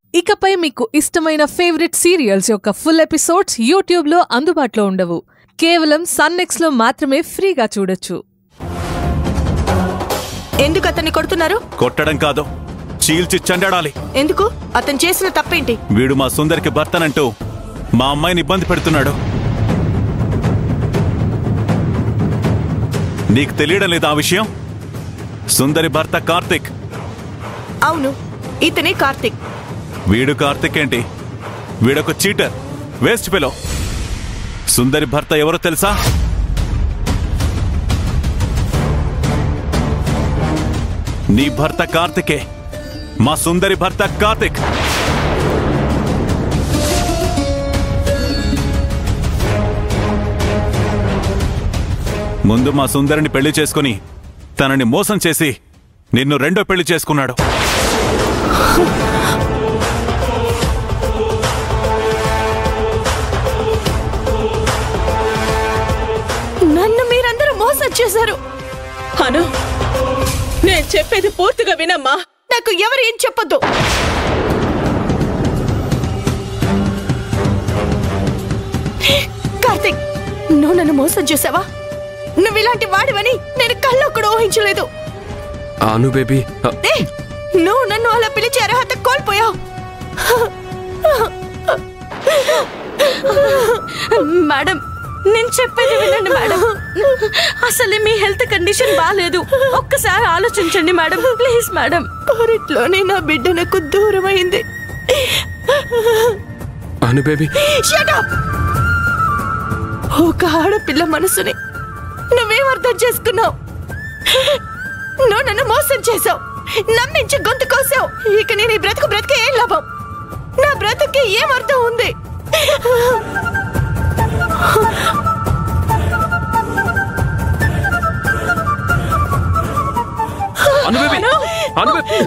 ఇకపై మీకు ఇష్టమైన ఫేవరెట్ సీరియల్స్ యొక్క ఫుల్ ఎపిసోడ్స్ యూట్యూబ్లో అందుబాటులో ఉండవు కేవలం సన్నెక్స్లో మాత్రమే ఫ్రీగా చూడొచ్చు ఎందుకు అతన్ని కొడుతున్నారు కొట్టడం కాదు చీల్చి చెండాడాలి ఎందుకు అతను చేసిన తప్పేంటి వీడు మా సుందరికి భర్తనంటూ మా అమ్మాయిని ఇబ్బంది పెడుతున్నాడు నీకు తెలియడం లేదా ఆ విషయం సుందరి భర్త కార్తిక్ అవును ఇతనే కార్తిక్ వీడు కార్తిక్ ఏంటి వీడొక చీటర్ వేస్ట్ ఫెలో సుందరి భర్త ఎవరో తెలుసా నీ భర్త కార్తికే మా సుందరి భర్త కార్తిక్ ముందు మా సుందరిని పెళ్లి చేసుకుని తనని మోసం చేసి నిన్ను రెండో పెళ్లి చేసుకున్నాడు నన్ను మీరందరూ మోసం చేశారు అను నేను చెప్పేది పూర్తిగా వినమ్మా నాకు ఎవరు ఏం చెప్పొద్దు కార్తిక్ నువ్వు నన్ను మోసం చేసావా నువ్వు ఇలాంటి వాడివని నేను కల్లో కూడా ఊహించలేదు అను బేబీ అ, ఏ, నువ్వు నన్ను అలా పిలిచే అర్హత కోల్పోయావు మేడం నేను చెప్పేది వినండి మేడం అసలు మీ హెల్త్ కండిషన్ బాగాలేదు ఒక్కసారి ఆలోచించండి మేడం ప్లీజ్ మేడం కోరిట్లోనే నా బిడ్డ నాకు దూరమైంది అను బేబీ Shut up! ఒక ఆడపిల్ల మనసుని నువ్వేం అర్థం చేసుకున్నావు నువ్వు నన్ను మోసం చేసావు నమ్మించి గొంతు కోసావు ఇక నేను ఈ బ్రతుకు బ్రతికే ఏం లాభం నా బ్రతుకి ఏం అర్థం ఉంది అను బేబీ అను బేబీ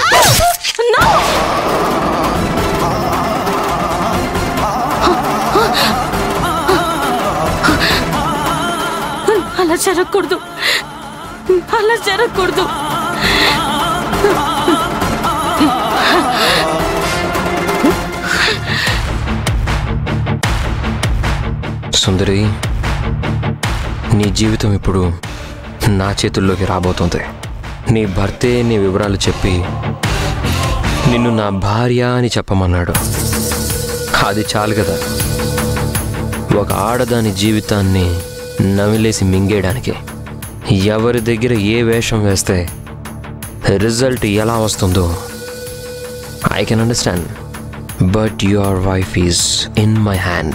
అలా జరగకూడదు అలా జరగకూడదు సుందరి నీ జీవితం ఇప్పుడు నా చేతుల్లోకి రాబోతుంది నీ భర్తే నీ వివరాలు చెప్పి నిన్ను నా భార్య అని చెప్పమన్నాడు అది చాలు కదా ఒక ఆడదాని జీవితాన్ని నమిలేసి మింగేయడానికి ఎవరి దగ్గర ఏ వేషం వేస్తే రిజల్ట్ ఎలా వస్తుందో I can understand but your wife is in my hand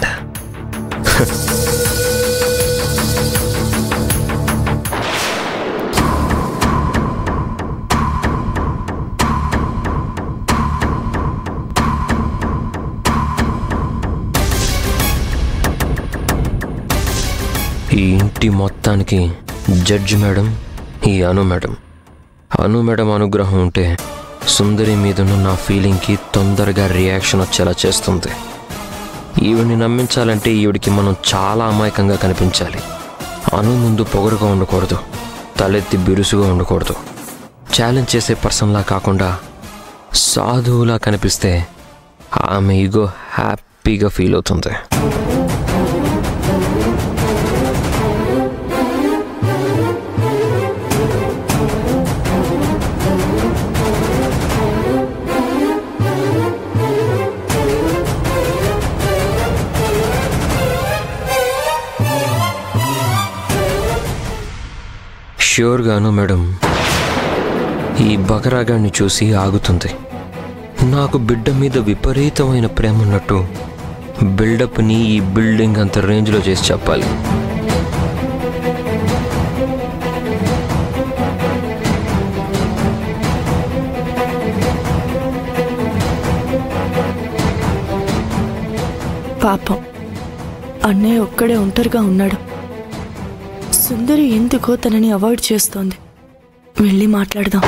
ఈ ఇంటి మొత్తానికి జడ్జి మేడం ఈ అను మేడం అను మేడం అనుగ్రహం ఉంటే సుందరి మీదున్న నా ఫీలింగ్కి తొందరగా రియాక్షన్ వచ్చేలా చేస్తుంది ఈవిడ్ని నమ్మించాలంటే ఈవిడికి మనం చాలా అమాయకంగా కనిపించాలి అను ముందు పొగరుగా ఉండకూడదు తలెత్తి బిరుసుగా ఉండకూడదు ఛాలెంజ్ చేసే పర్సన్లా కాకుండా సాధువులా కనిపిస్తే ఆమె ఈగో హ్యాపీగా ఫీల్ అవుతుంది ష్యూర్గాను మేడం ఈ బకరాగాన్ని చూసి ఆగుతుంది నాకు బిడ్డ మీద విపరీతమైన ప్రేమ ఉన్నట్టు బిల్డప్ని ఈ బిల్డింగ్ అంత రేంజ్లో చేసి చెప్పాలి పాపం అన్నయ్య ఒక్కడే ఒంటరిగా ఉన్నాడు సుందరి ఎందుకో తనని అవాయిడ్ చేస్తోంది వెళ్ళి మాట్లాడదాం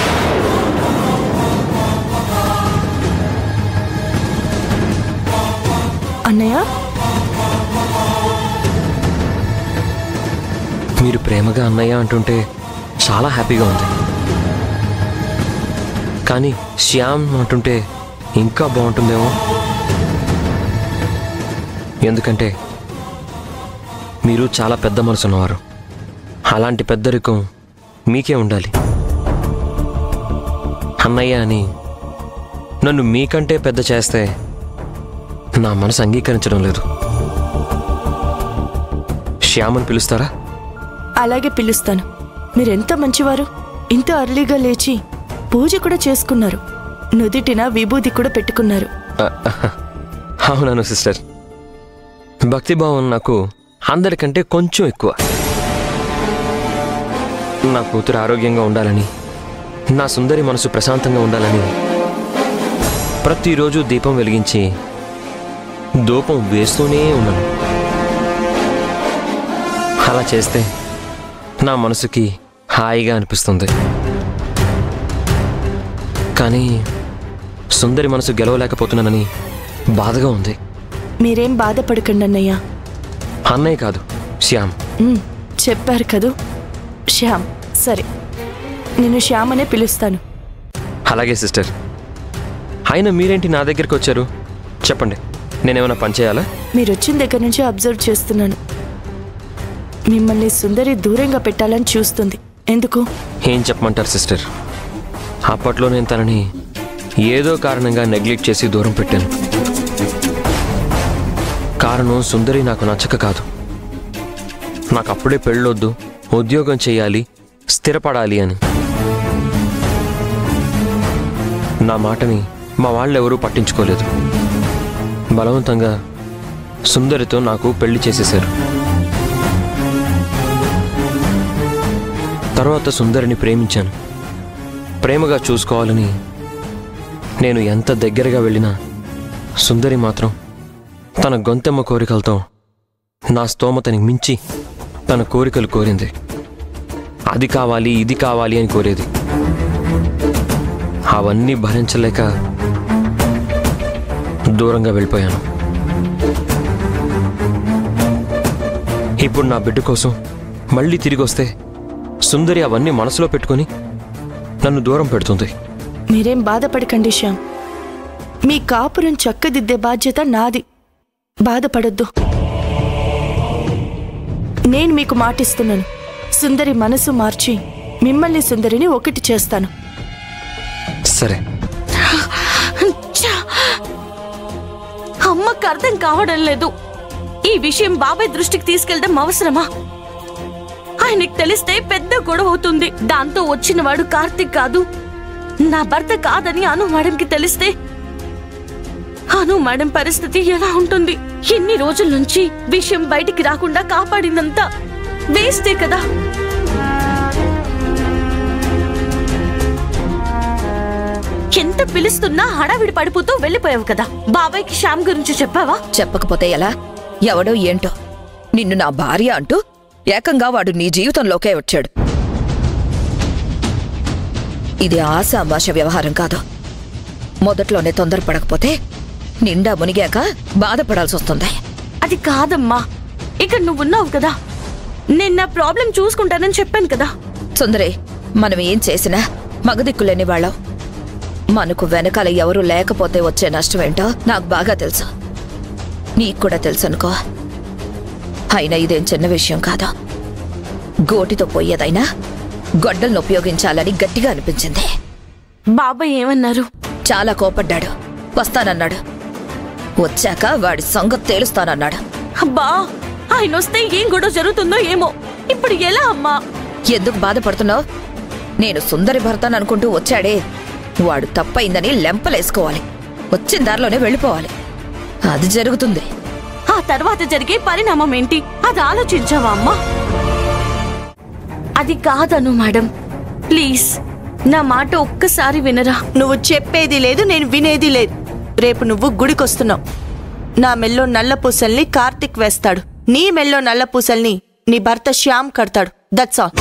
అన్నయ్య మీరు ప్రేమగా అన్నయ్య అంటుంటే చాలా హ్యాపీగా ఉంది కానీ శ్యామ్ అంటుంటే ఇంకా బాగుంటుందేమో ఎందుకంటే మీరు చాలా పెద్ద మనసు ఉన్నవారు అలాంటి పెద్దరికం మీకే ఉండాలి అన్నయ్య అని నన్ను మీకంటే పెద్ద చేస్తే నా మనసు అంగీకరించడం లేదు శ్యామని పిలుస్తారా అలాగే పిలుస్తాను మీరెంత మంచివారు ఇంత అర్లీగా లేచి పూజ కూడా చేసుకున్నారు నుదిటిన విభూది కూడా పెట్టుకున్నారు అవునాను సిస్టర్ భక్తిభావం నాకు అందరికంటే కొంచెం ఎక్కువ నా కూతురు ఆరోగ్యంగా ఉండాలని నా సుందరి మనసు ప్రశాంతంగా ఉండాలని ప్రతిరోజు దీపం వెలిగించి ధూపం వేస్తూనే ఉన్నాను అలా చేస్తే నా మనసుకి హాయిగా అనిపిస్తుంది కానీ సుందరి మనసు గెలవలేకపోతున్నానని బాధగా ఉంది మీరేం బాధపడకండి అన్నయ్య అన్నయ్య కాదు శ్యామ్ ఉమ్, చెప్పారు కదూ శ్యామ్ సరే నేను శ్యామ్ అనే పిలుస్తాను అలాగే సిస్టర్ అయినా మీరేంటి నా దగ్గరికి వచ్చారు చెప్పండి నేనేమైనా పని చేయాలా మీరు వచ్చిన దగ్గర నుంచి అబ్జర్వ్ చేస్తున్నాను మిమ్మల్ని సుందరి దూరంగా పెట్టాలని చూస్తుంది ఎందుకు ఏం చెప్పమంటారు సిస్టర్ అప్పట్లో నేను తనని ఏదో కారణంగా నెగ్లెక్ట్ చేసి దూరం పెట్టాను కారణం సుందరి నాకు నచ్చక కాదు నాకు అప్పుడే పెళ్ళొద్దు ఉద్యోగం చేయాలి స్థిరపడాలి అని నా మాటని మా వాళ్ళెవరూ పట్టించుకోలేదు బలవంతంగా సుందరితో నాకు పెళ్లి చేసేశారు తర్వాత సుందరిని ప్రేమించాను ప్రేమగా చూసుకోవాలని నేను ఎంత దగ్గరగా వెళ్ళినా సుందరి మాత్రం తన గొంతెమ్మ కోరికలతో నా స్తోమతని మించి తన కోరికలు కోరింది అది కావాలి ఇది కావాలి అని కోరేది అవన్నీ భరించలేక దూరంగా వెళ్ళిపోయాను ఇప్పుడు నా బిడ్డ కోసం మళ్ళీ తిరిగి వస్తే సుందరి అవన్నీ మనసులో పెట్టుకొని నన్ను దూరం పెడుతుంది మీరేం బాధపడకండి శ్యామ్ మీ కాపురం చక్కదిద్దే బాధ్యత నాది బాధపడొద్దు నేను మీకు మాటిస్తున్నాను సుందరి మనసు మార్చి మిమ్మల్ని సుందరిని ఒకటి చేస్తాను సరే ఛ! అమ్మకు అర్థం కావడం లేదు ఈ విషయం బాబాయ్ దృష్టికి తీసుకెళ్ళడం అవసరమా ఆయనకి తెలిస్తే పెద్ద గొడవ అవుతుంది దాంతో వచ్చిన వాడు కార్తిక్ కాదు నా భర్త కాదని అను మేడంకి తెలిస్తే అను మేడం పరిస్థితి ఎలా ఉంటుంది ఎన్ని రోజుల నుంచి విషయం బయటికి రాకుండా కాపాడిందంతా వేస్టే కదా ఎంత పిలుస్తున్నా హడావిడి పడిపోతూ వెళ్ళిపోయావు కదా బాబాయ్కి శ్యామ్ గురించి చెప్పావా చెప్పకపోతే ఎలా ఎవడో ఏంటో నిన్ను నా భార్య అంటూ ఏకంగా వాడు నీ జీవితంలోకే వచ్చాడు ఇది ఆశామాష వ్యవహారం కాదు మొదట్లోనే తొందరపడకపోతే నిండా మునిగాక బాధపడాల్సి వస్తుంది అది కాదమ్మా ఇక్కడ నువ్వున్నావు కదా నేను నా ప్రాబ్లం చూసుకుంటానని చెప్పాను కదా సుందరి మనం ఏం చేసినా మగదిక్కులేని వాళ్ళం మనకు వెనకాల ఎవరూ లేకపోతే వచ్చే నష్టమేంటో నాకు బాగా తెలుసు నీకు కూడా తెలుసు అనుకో అయినా ఇదేం చిన్న విషయం కాదు గోటితో పోయేదైనా గొడ్డలను ఉపయోగించాలని గట్టిగా అనిపించింది బాబాయ్ ఏమన్నారు చాలా కోపడ్డాడు వస్తానన్నాడు వచ్చాక వాడి సంగతి తేలుస్తానన్నాడు అబ్బా ఆయన వస్తే ఏం గొడవ జరుగుతుందో ఏమో ఇప్పుడు ఎలా అమ్మా ఎందుకు బాధపడుతున్నావు నేను సుందరి భర్తను అనుకుంటూ వచ్చాడే వాడు తప్పయిందని లెంపలేసుకోవాలి వచ్చిన దారిలోనే వెళ్ళిపోవాలి అది జరుగుతుంది ఆ తర్వాత జరిగే పరిణామం ఏంటి అది ఆలోచించావా అమ్మా అది కాదను మేడం ప్లీజ్ నా మాట ఒక్కసారి వినరా నువ్వు చెప్పేది లేదు నేను వినేది లేదు రేపు నువ్వు గుడికొస్తున్నావు నా మెల్లో నల్ల పూసల్ని కార్తిక్ వేస్తాడు నీ మెల్లో నల్ల పూసల్ని నీ భర్త శ్యామ్ కడతాడు దట్స్ ఆల్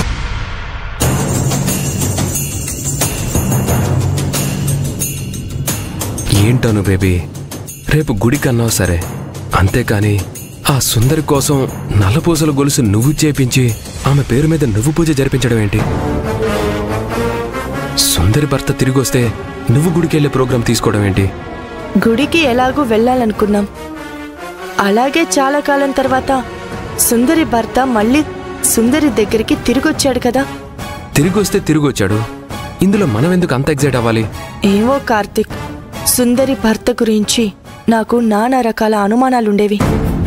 ఏంటను బేబీ రేపు గుడికి అన్నావు సరే అంతేకాని ఆ సుందరి కోసం నల్లపూసల గొలుసు నువ్వు చేపించి ఆమె పేరు మీద నువ్వు పూజ జరిపించడం ఏంటి సుందరి భర్త తిరిగి వస్తే నువ్వు గుడికి వెళ్ళే ప్రోగ్రాం తీసుకోవడం ఏంటి గుడికి ఎలాగూ వెళ్ళాలనుకున్నాం అలాగే చాలా కాలం తర్వాత సుందరి భర్త మళ్ళీ సుందరి దగ్గరికి తిరిగొచ్చాడు కదా తిరిగి వస్తే తిరిగి వచ్చాడు ఇందులో మనం ఎందుకు అంత ఎగ్జైట్ అవ్వాలి ఏమో కార్తిక్ సుందరి భర్త గురించి నాకు నానా రకాల అనుమానాలుండేవి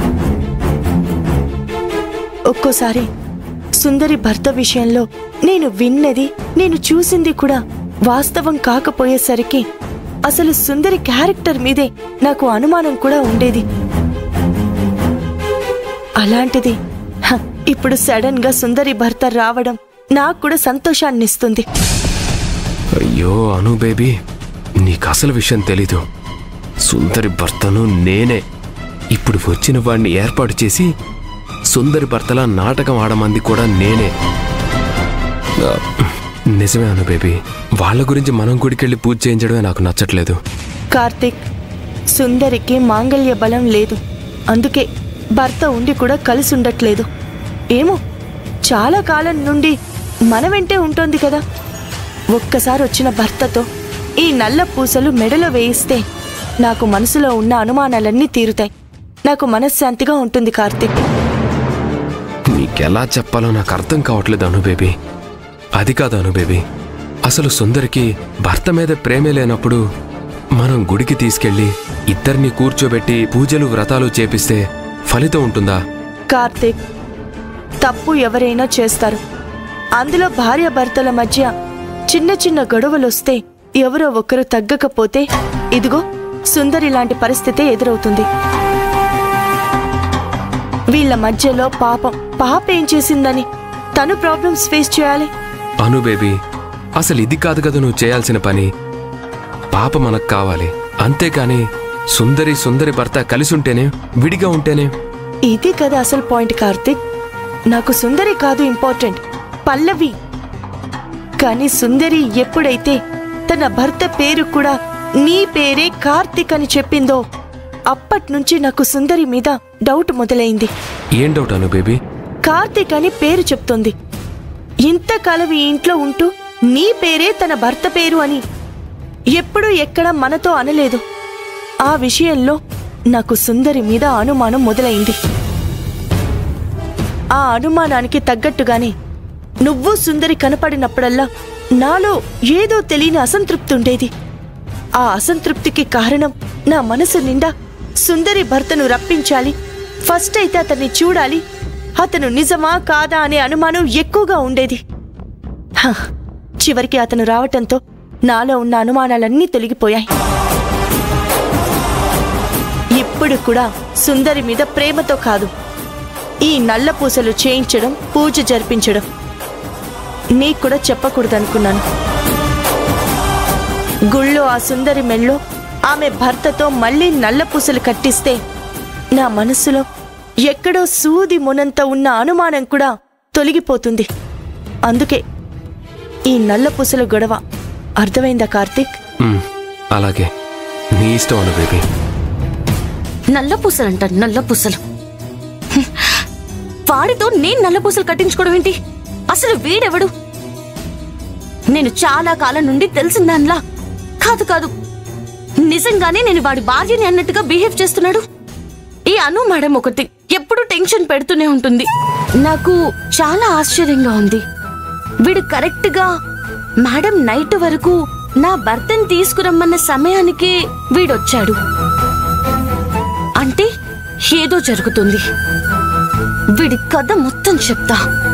ఒక్కోసారి సుందరి భర్త విషయంలో నేను విన్నది నేను చూసింది కూడా వాస్తవం కాకపోయేసరికి అసలు సుందరి క్యారెక్టర్ మీదే నాకు అనుమానం కూడా ఉండేది అలాంటిది హ, ఇప్పుడు సడన్ గా సుందరి భర్త రావడం నాకు కూడా సంతోషాన్నిస్తుంది అయ్యో అను బేబీ నీకు అసలు విషయం తెలీదు సుందరి భర్తను నేనే ఇప్పుడు వచ్చిన వాడిని ఏర్పాటు చేసి సుందరి భర్తలా నాటకం ఆడమంది కూడా నేనే ఆ, నిజమే అను బేబీ వాళ్ళ గురించి మనం గుడికెళ్ళి పూజ చేయించడమే నాకు నచ్చట్లేదు కార్తిక్ సుందరికి మాంగళ్య బలం లేదు అందుకే భర్త ఉండి కూడా కలిసి ఉండట్లేదు ఏమో చాలా కాలం నుండి మన వెంటే ఉంటుంది కదా ఒక్కసారి వచ్చిన భర్తతో ఈ నల్ల పూసలు మెడలో వేయిస్తే నాకు మనసులో ఉన్న అనుమానాలన్నీ తీరుతాయి నాకు మనశ్శాంతిగా ఉంటుంది కార్తిక్ నీకెలా చెప్పాలో నాకు అర్థం కావట్లేదు అను బేబీ అది కాదు అను బేబీ అసలు సుందరికి భర్త మీద ప్రేమే లేనప్పుడు మనం గుడికి తీసుకెళ్ళి ఇద్దరిని కూర్చోబెట్టి పూజలు వ్రతాలు చేపిస్తే ఫలితం ఉంటుందా కార్తిక్ తప్పు ఎవరైనా చేస్తారు అందులో భార్యాభర్తల మధ్య చిన్న చిన్న గొడవలొస్తే ఎవరో ఒకరు తగ్గకపోతే ఇదిగో సుందరి లాంటి పరిస్థితే ఎదురవుతుంది వీళ్ళ మధ్యలో పాపం పాప ఏం చేసిందని తను ప్రాబ్లమ్స్ ఫేస్ చేయాలి అను బేబీ అసలు ఇది కాదు కదా నువ్వు చేయాల్సిన పని పాప మనకు కావాలి అంతేకాని సుందరి సుందరి భర్త కలిసి ఉంటేనే విడిగా ఉంటేనే ఇది కదా అసలు పాయింట్ కార్తిక్ నాకు సుందరి కాదు ఇంపార్టెంట్ పల్లవి కానీ సుందరి ఎప్పుడైతే తన భర్త పేరు కూడా నీ పేరే కార్తిక్ అని చెప్పిందో అప్పట్నుంచి నాకు సుందరి మీద డౌట్ మొదలైంది ఏం డౌట్ అను బేబీ కార్తిక్ అని పేరు చెప్తోంది ఇంతకాలం ఈ ఇంట్లో ఉంటూ నీ పేరే తన భర్త పేరు అని ఎప్పుడూ ఎక్కడ మనతో అనలేదు ఆ విషయంలో నాకు సుందరి మీద అనుమానం మొదలైంది ఆ అనుమానానికి తగ్గట్టుగానే నువ్వు సుందరి కనపడినప్పుడల్లా నాలో ఏదో తెలియని అసంతృప్తి ఉండేది ఆ అసంతృప్తికి కారణం నా మనసు నిండా సుందరి భర్తను రప్పించాలి ఫస్ట్ అయితే అతన్ని చూడాలి అతను నిజమా కాదా అనే అనుమానం ఎక్కువగా ఉండేది హ, చివరికి అతను రావటంతో నాలో ఉన్న అనుమానాలన్నీ తొలగిపోయాయి ఇప్పుడు కూడా సుందరి మీద ప్రేమతో కాదు ఈ నల్ల పూసలు చేయించడం పూజ జరిపించడం నీకు కూడా చెప్పకూడదనుకున్నాను గుళ్ళో ఆ సుందరి మెళ్ళో ఆమె భర్తతో మళ్ళీ నల్ల పూసలు కట్టిస్తే నా మనసులో ఎక్కడో సూది మునంత ఉన్న అనుమానం కూడా తొలగిపోతుంది అందుకే ఈ నల్ల పూసల గొడవ అర్థమైందా కార్తీక్ ఉమ్, అలాగే నీ ఇష్టం అను బేబీ నల్ల పూసలంట నల్ల పూసలు హ్మ్. వాడితో నేను నల్ల పూసలు కట్టించుకోవడం ఏంటి అసలు వీడెవడు నేను చాలా కాలం నుండి తెలిసిన దానిలా కాదు కాదు నిజంగానే నేను వాడి భార్యని అన్నట్టుగా బిహేవ్ చేస్తున్నాడు ఈ అను మేడం ఒకటి ఎప్పుడు టెన్షన్ పెడుతూనే ఉంటుంది నాకు చాలా ఆశ్చర్యంగా ఉంది వీడు కరెక్ట్ గా మేడం నైట్ వరకు నా భర్తని తీసుకురమ్మన్న సమయానికి వీడొచ్చాడు అంటే ఏదో జరుగుతుంది వీడి కథ మొత్తం చెప్తా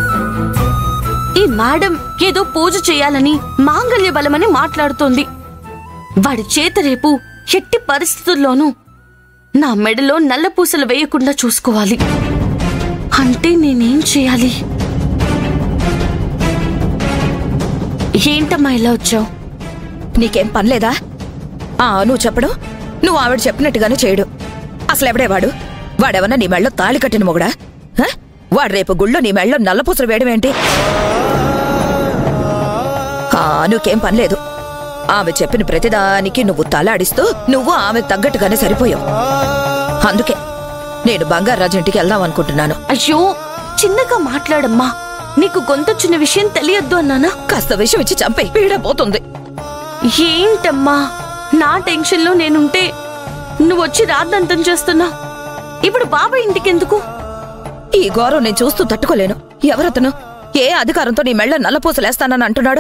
ఈ మేడం ఏదో పూజ చేయాలని మాంగళ్య బలమని మాట్లాడుతోంది వాడి చేత రేపు ఎట్టి పరిస్థితుల్లోనూ నా మెడలో నల్ల పూసలు వేయకుండా చూసుకోవాలి అంటే నేనేం చేయాలి ఏంటమ్మా ఇలా వచ్చావు నీకేం పనిలేదా ఆ నువ్వు చెప్పడు నువ్వు ఆవిడ చెప్పినట్టుగానే చేయడు అసలు ఎవడే వాడు వాడెవన్నా నీ మెళ్ళో తాళి కట్టిన మొగుడా హ? వాడు రేపు గుళ్ళో నీ మెళ్ళో నల్లపూసలు వేయడం ఏంటి ఆ నువ్వేం పనిలేదు ఆమె చెప్పిన ప్రతిదానికి నువ్వు తలాడిస్తూ నువ్వు ఆమెకు తగ్గట్టుగానే సరిపోయావు అందుకే నేను బంగారాజు ఇంటికి వెళ్దాం అనుకుంటున్నాను అయ్యో చిన్నగా మాట్లాడమ్మా నీకు గొంతొచ్చిన విషయం తెలియద్దు అన్నానా కాస్త విషయం ఇచ్చి చంపే పీడ పోతుంది ఏంటమ్మా నా టెన్షన్లో నేనుంటే నువ్వు వచ్చి రాద్దంతం చేస్తున్నావు ఇప్పుడు బాబాయ్ ఇంటికి ఎందుకు ఈ గౌరవం నేను చూస్తూ తట్టుకోలేను ఎవరతను ఏ అధికారంతో నీ మెళ్ళ నల్లపూసలేస్తానని అంటున్నాడు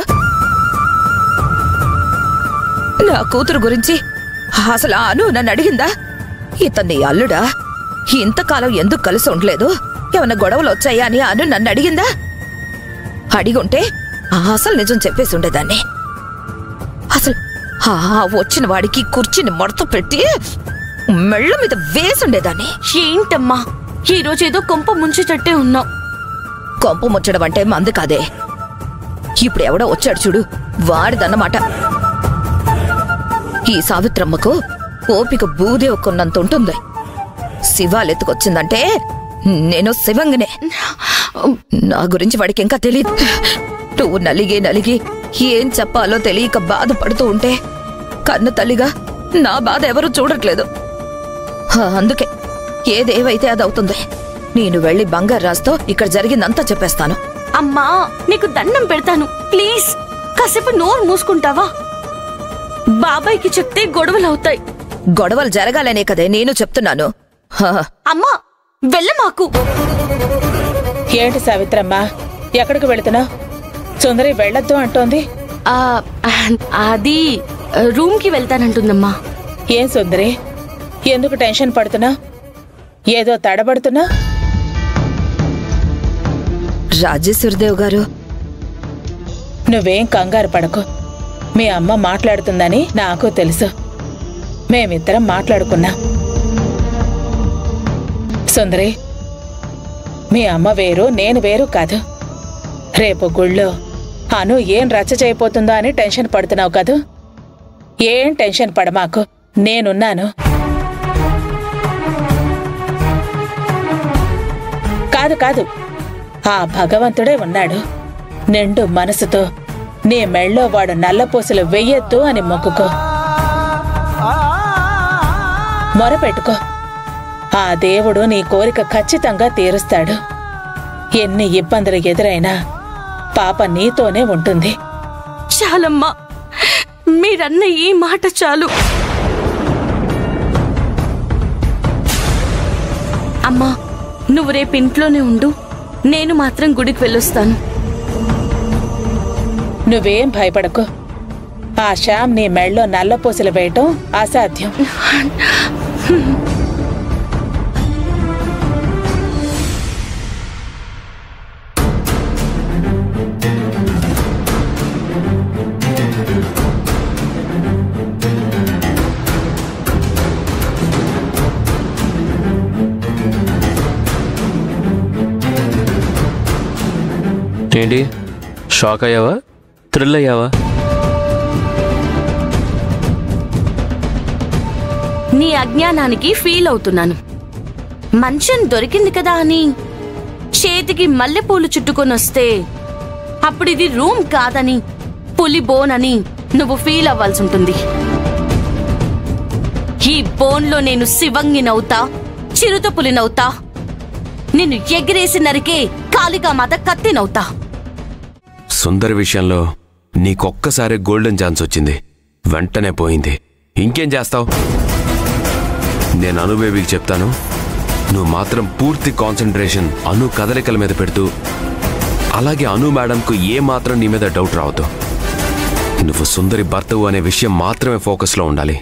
నా కూతురు గురించి అసలు ఆ అను నన్ను అడిగిందా ఇతన్ని అల్లుడా ఇంతకాలం ఎందుకు కలిసి ఉండలేదు ఏమన్నా గొడవలు వచ్చాయా అని అను నన్ను అడిగిందా అడిగుంటే ఆ అసలు నిజం చెప్పేసి ఉండేదాన్ని అసలు ఆ వచ్చిన వాడికి కుర్చీని మడత పెట్టి మెళ్ళ మీద వేసుండేదాన్ని ఏంటమ్మా ఈ రోజు ఏదో కొంప ముంచేటట్టే ఉన్నావు కొంప ముచ్చడం అంటే మందు కాదే ఇప్పుడు ఎవడో వచ్చాడు చూడు వాడిదన్నమాట ఈ సావిత్రమ్మకు ఓపిక బూదే ఒక్కున్నంత ఉంటుంది శివాలెత్తుకొచ్చిందంటే నేను శివంగనే నా గురించి వాడికి ఇంకా తెలియదు నువ్వు నలిగి నలిగి ఏం చెప్పాలో తెలియక బాధపడుతూ ఉంటే కన్ను తల్లిగా నా బాధ ఎవరూ చూడట్లేదు హా, అందుకే ఏదేవైతే అది అవుతుంది నేను వెళ్ళి బంగారు రాజుతో ఇక్కడ జరిగిందంతా చెప్పేస్తాను అమ్మా నీకు దండం పెడతాను ప్లీజ్ కాసేపు నోరు మూసుకుంటావా బాబాయ్కి చెప్తే గొడవలు అవుతాయి గొడవలు జరగాలనే కదే నేను చెప్తున్నాను హా, అమ్మా వెళ్ళమాకు ఏంటి సావిత్రమ్మ ఎక్కడికి వెళుతున్నావు సుందరి వెళ్ళొద్దు అంటోంది ఆ, అది రూమ్ కి వెళ్తానంటుందమ్మా ఏం సుందరి ఎందుకు టెన్షన్ పడుతున్నా ఏదో తడబడుతున్నా రాజేశ్వరదేవ్ గారు నువ్వేం కంగారు పడకు మీ అమ్మ మాట్లాడుతుందని నాకు తెలుసు మేమిద్దరం మాట్లాడుకున్నాం సుందరి మీ అమ్మ వేరు నేను వేరు కాదు రేపు గుళ్ళో అను ఏం రచ్చ చేయబోతుందో అని టెన్షన్ పడుతున్నావు కదూ ఏం టెన్షన్ పడమాకు నేనున్నాను కాదు కాదు ఆ భగవంతుడే ఉన్నాడు నిండు మనసుతో నీ మెళ్ళో వాడు నల్లపూసలు వెయ్యొద్దు అని మొక్కుకో మొరపెట్టుకో ఆ దేవుడు నీ కోరిక ఖచ్చితంగా తీరుస్తాడు ఎన్ని ఇబ్బందులు ఎదురైనా పాప నీతోనే ఉంటుంది చాలమ్మా మీరన్న ఈ మాట చాలు అమ్మా నువ్వు రేపు ఇంట్లోనే ఉండు నేను మాత్రం గుడికి వెళ్ళొస్తాను నువ్వేం భయపడకు ఆ శ్యామ్ నీ మెళ్ళో నల్లపూసలు వేయటం అసాధ్యం ఏంటి షాక్ అయ్యావా థ్రిల్ అయ్యావా నీ అజ్ఞానానికి ఫీల్ అవుతున్నాను మంచం దొరికింది కదా అని చేతికి మల్లెపూలు చుట్టుకొని వస్తే అప్పుడు ఇది రూమ్ కాదని పులి బోన్ అని నువ్వు ఫీల్ అవ్వాల్సి ఉంటుంది ఈ బోన్లో నేను శివంగినవుతా చిరుత పులినవుతా నిన్ను ఎగిరేసి నరికే కాళికామాత కత్తినవుతా సుందర్ విషయంలో నీకొక్కసారి గోల్డెన్ ఛాన్స్ వచ్చింది వెంటనే పోయింది ఇంకేం చేస్తావు నేను అను బేబీకి చెప్తాను నువ్వు మాత్రం పూర్తి కాన్సన్ట్రేషన్ అను కదలికల మీద పెడుతూ అలాగే అను మేడంకు ఏ మాత్రం నీ మీద డౌట్ రావద్దు నువ్వు సుందరి భర్తవు అనే విషయం మాత్రమే ఫోకస్లో ఉండాలి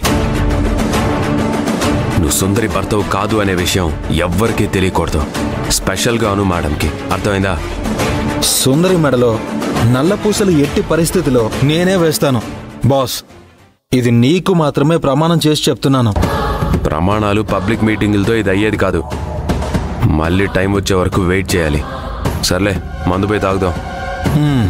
నువ్వు సుందరి భర్తవు కాదు అనే విషయం ఎవ్వరికీ తెలియకూడదు స్పెషల్గా అను మేడంకి అర్థమైందా సుందరి మెడలో నల్ల పూసలు ఎట్టి పరిస్థితిలో నేనే వేస్తాను బాస్ ఇది నీకు మాత్రమే ప్రమాణం చేసి చెప్తున్నాను ప్రమాణాలు పబ్లిక్ మీటింగులతో ఇది అయ్యేది కాదు మళ్ళీ టైం వచ్చే వరకు వెయిట్ చేయాలి సర్లే మందు పోయి తాగుదాం హ్మ్.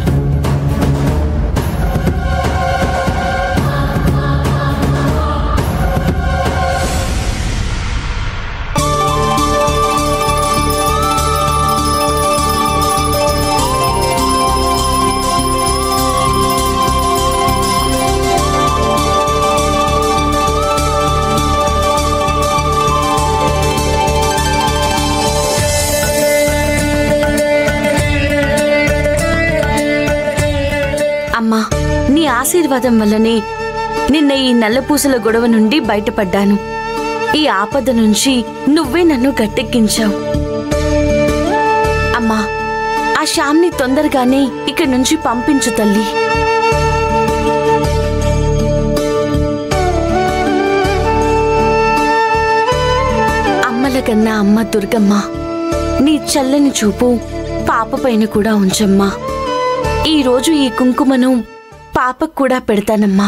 అమ్మా నీ ఆశీర్వాదం వల్లనే నిన్న ఈ నల్లపూసల గొడవ నుండి బయటపడ్డాను ఈ ఆపద నుంచి నువ్వే నన్ను గట్టెక్కించావు అమ్మా ఆ శ్యామ్ని తొందరగానే ఇక్కడి నుంచి పంపించు తల్లి అమ్మల కన్నా అమ్మ దుర్గమ్మ నీ చల్లని చూపు పాప పైన కూడా ఉంచమ్మా ఈ రోజు ఈ కుంకుమను పాపకు కూడా పెడతానమ్మా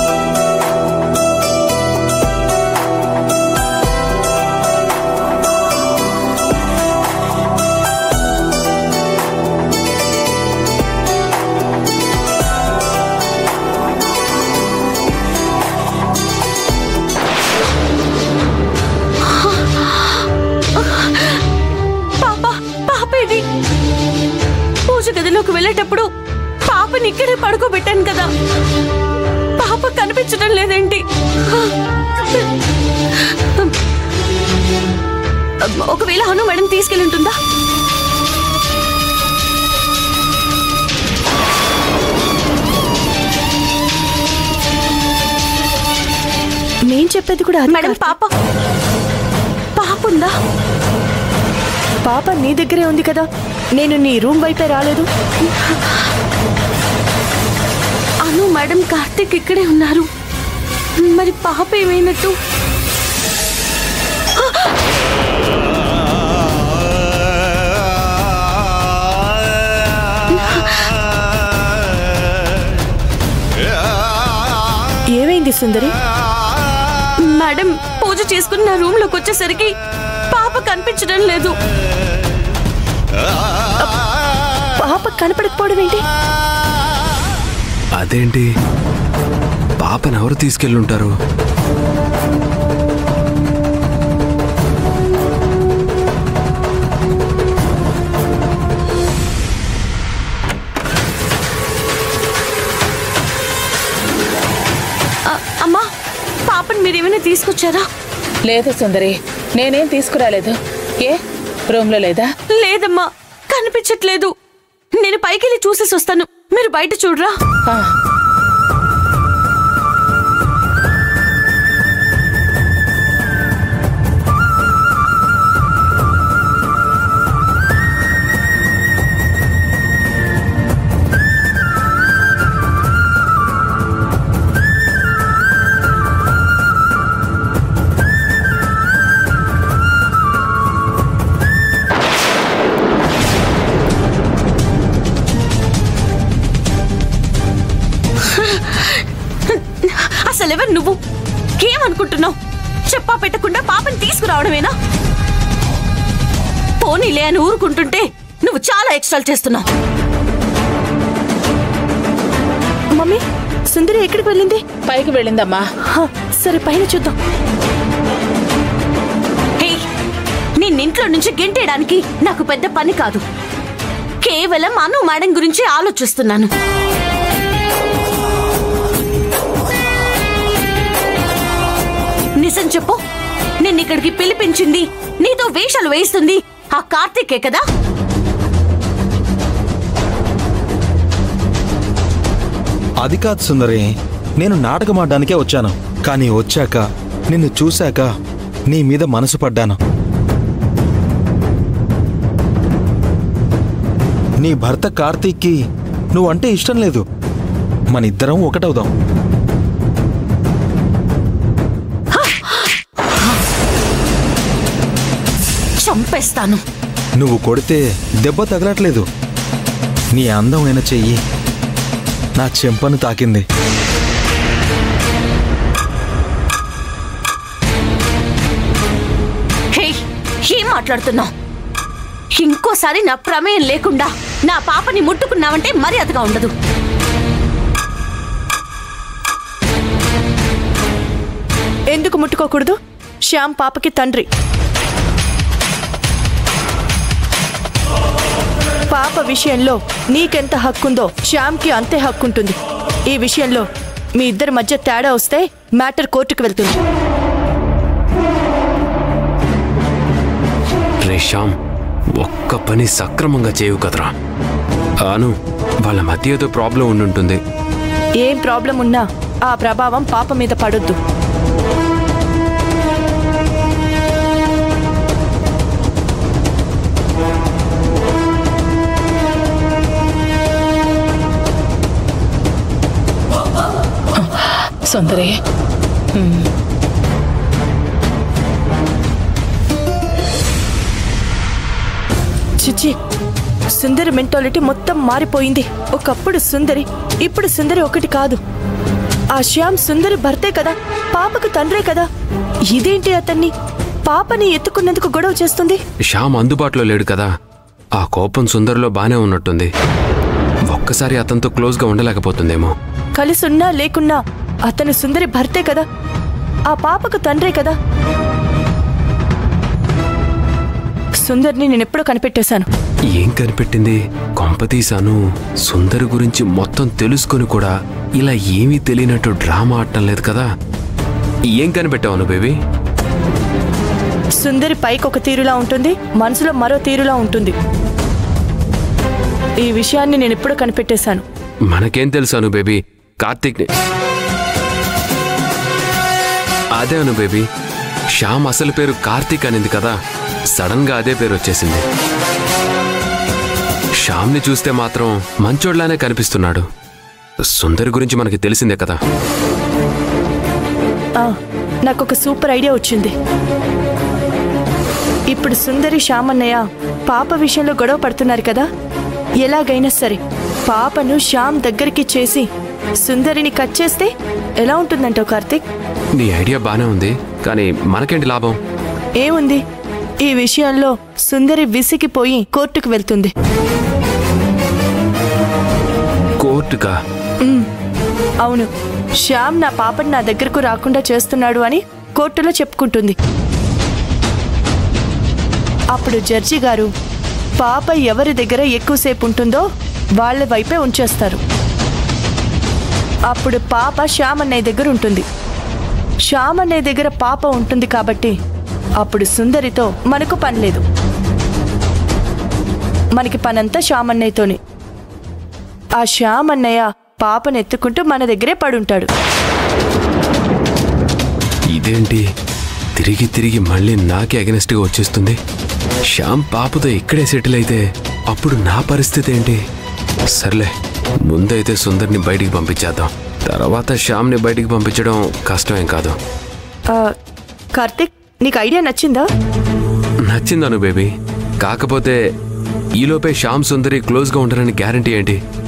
పాప పాప ఇది పూజ గదిలోకి వెళ్ళేటప్పుడు పాపని ఇక్కడే పడుకోబెట్టాను కదా పాప కనిపించడం లేదేంటి ఒకవేళ హను మేడం తీసుకెళ్ళి ఉంటుందా నేను చెప్పేది కూడా అది మేడం కాదు. పాప పాప ఉందా పాప నీ దగ్గరే ఉంది కదా నేను నీ రూమ్ వైపే రాలేదు అను మేడం కార్తీక్ ఇక్కడే ఉన్నారు మరి పాప ఏమైనట్టు ఏమైంది సుందరి మేడం పూజ చేసుకుని నా రూమ్ లోకి వచ్చేసరికి పాప కనిపించడం లేదు పాప కనపడకపోవడం ఏంటి అదేంటి పాపను ఎవరు తీసుకెళ్ళుంటారు అ- అమ్మా పాపని మీరేమైనా తీసుకొచ్చారా లేదు సుందరి నేనేం తీసుకురాలేదు ఏ రూమ్లో లేదా లేదమ్మా కనిపించట్లేదు నేను పైకెళ్ళి చూసేసి వస్తాను మీరు బయట చూడరా ఆ, అసలు ఎవరు నువ్వు ఏమనుకుంటున్నావు చెప్పా పెట్టకుండా పాపని తీసుకురావడమేనా పోనీలే అని ఊరుకుంటుంటే నువ్వు చాలా ఎక్స్ట్రాలు చేస్తున్నావు మమ్మీ సుందరి ఎక్కడికి వెళ్ళింది పైకి వెళ్ళిందమ్మా హ, సరే పైన చూద్దాం హే నిన్నింట్లో నుంచి గెంటేయడానికి నాకు పెద్ద పని కాదు కేవలం అను మేడం గురించి ఆలోచిస్తున్నాను నిజం చెప్పు నిన్నిక్కడికి పిలిపించింది నీతో వేషాలు వేయిస్తుంది ఆ కార్తీకే కదా అది కాదు సుందరి నేను నాటకం ఆడడానికే వచ్చాను కానీ వచ్చాక నిన్ను చూశాక నీ మీద మనసు పడ్డాను నీ భర్త కార్తీక్కి నువ్వంటే ఇష్టం లేదు మన ఇద్దరం ఒకటవుదాం చంపేస్తాను నువ్వు కొడితే దెబ్బ తగలట్లేదు నీ అందమైన చెయ్యి నా చెంపను తాకింది హే ఏం మాట్లాడుతున్నావు ఇంకోసారి నా ప్రమేయం లేకుండా నా పాపని ముట్టుకున్నావంటే మర్యాదగా ఉండదు ఎందుకు ముట్టుకోకూడదు శ్యామ్ పాపకి తండ్రి పాప విషయంలో నీకెంత హక్కుందో శ్యామ్కి అంతే హక్కుంటుంది ఈ విషయంలో మీ ఇద్దరి మధ్య తేడా వస్తే మ్యాటర్ కోర్టుకు వెళ్తుంది రే శ్యామ్ ఒక్క పని సక్రమంగా చేయవు కదరా అను వాళ్ళ మధ్య ఏదో ప్రాబ్లం ఉండుంటుంది ఏం ప్రాబ్లం ఉన్నా ఆ ప్రభావం పాప మీద పడొద్దు సుందరి చిచ్చి సుందరి మెంటాలిటీ మొత్తం మారిపోయింది ఒకప్పుడు సుందరి ఇప్పుడు సుందరి ఒకటి కాదు ఆ శ్యామ్ సుందరి భర్తే కదా పాపకు తండ్రే కదా ఇదేంటి అతన్ని పాపని ఎత్తుకున్నందుకు గొడవ చేస్తుంది శ్యామ్ అందుబాటులో లేడు కదా ఆ కోపం సుందరిలో బానే ఉన్నట్టుంది ఒక్కసారి అతనితో క్లోజ్గా ఉండలేకపోతుందేమో కలిసున్నా లేకున్నా అతను సుందరి భర్తే కదా ఆ పాపకు తండ్రే కదా సుందర్ని నేనెప్పుడో కనిపెట్టేశాను ఏం కనిపెట్టింది కొంపతీశాను సుందరి గురించి మొత్తం తెలుసుకొని కూడా ఇలా ఏమీ తెలియనట్టు డ్రామా ఆడటం లేదు కదా ఏం కనిపెట్టావు బేబీ సుందరి పైకి ఒక తీరులా ఉంటుంది మనసులో మరో తీరులా ఉంటుంది ఈ విషయాన్ని నేను ఎప్పుడో కనిపెట్టేశాను మనకేం తెలుసు అను బేబీ కార్తీక్ అదే అను బేబీ శ్యామ్ అసలు పేరు కార్తీక్ అనింది కదా సడన్ గా అదే పేరు వచ్చేసింది శ్యామ్ని చూస్తే మాత్రం మంచోడ్లానే కనిపిస్తున్నాడు సుందరి గురించి మనకి తెలిసిందే కదా ఆ, నాకు ఒక సూపర్ ఐడియా వచ్చింది ఇప్పుడు సుందరి శ్యామన్నయ్య పాప విషయంలో గొడవ పడుతున్నారు కదా ఎలాగైనా సరే పాపను శ్యామ్ దగ్గరికి చేసి సుందరిని కట్ చేస్తే ఎలా ఉంటుందంటావు కార్తీక్ నీ ఐడియా బానే ఉంది కానీ మనకేంటి లాభం ఏముంది ఈ విషయంలో సుందరి విసిగిపోయి కోర్టుకు వెళ్తుంది కోర్టుగా అవును శ్యామ్ నా పాపని నా దగ్గరకు రాకుండా చేస్తున్నాడు అని కోర్టులో చెప్పుకుంటుంది అప్పుడు జడ్జి గారు పాప ఎవరి దగ్గర ఎక్కువసేపు ఉంటుందో వాళ్ళ వైపే ఉంచేస్తారు అప్పుడు పాప శ్యామ్ అన్నయ్య దగ్గర ఉంటుంది శ్యామ్ అన్నయ్య దగ్గర పాప ఉంటుంది కాబట్టి అప్పుడు సుందరితో మనకు పని లేదు మనకి పనంతా శ్యామ్ అన్నయ్యతోనే ఆ శ్యామ్ అన్నయ్య పాపను ఎత్తుకుంటూ మన దగ్గరే పడుంటాడు ఇదేంటి తిరిగి తిరిగి మళ్ళీ నాకే అగెనిస్ట్గా వచ్చేస్తుంది శ్యామ్ పాపతో ఇక్కడే సెటిల్ అయితే అప్పుడు నా పరిస్థితి ఏంటి సర్లే ముందైతే సుందర్ని బయటికి పంపించేద్దాం తర్వాత శ్యామ్ని బయటికి పంపించడం కష్టమేం కాదు ఆ, కార్తిక్ నీకు ఐడియా నచ్చిందా నచ్చిందను బేబీ కాకపోతే ఈలోపే శ్యామ్ సుందరి క్లోజ్గా ఉండరని గ్యారంటీ ఏంటి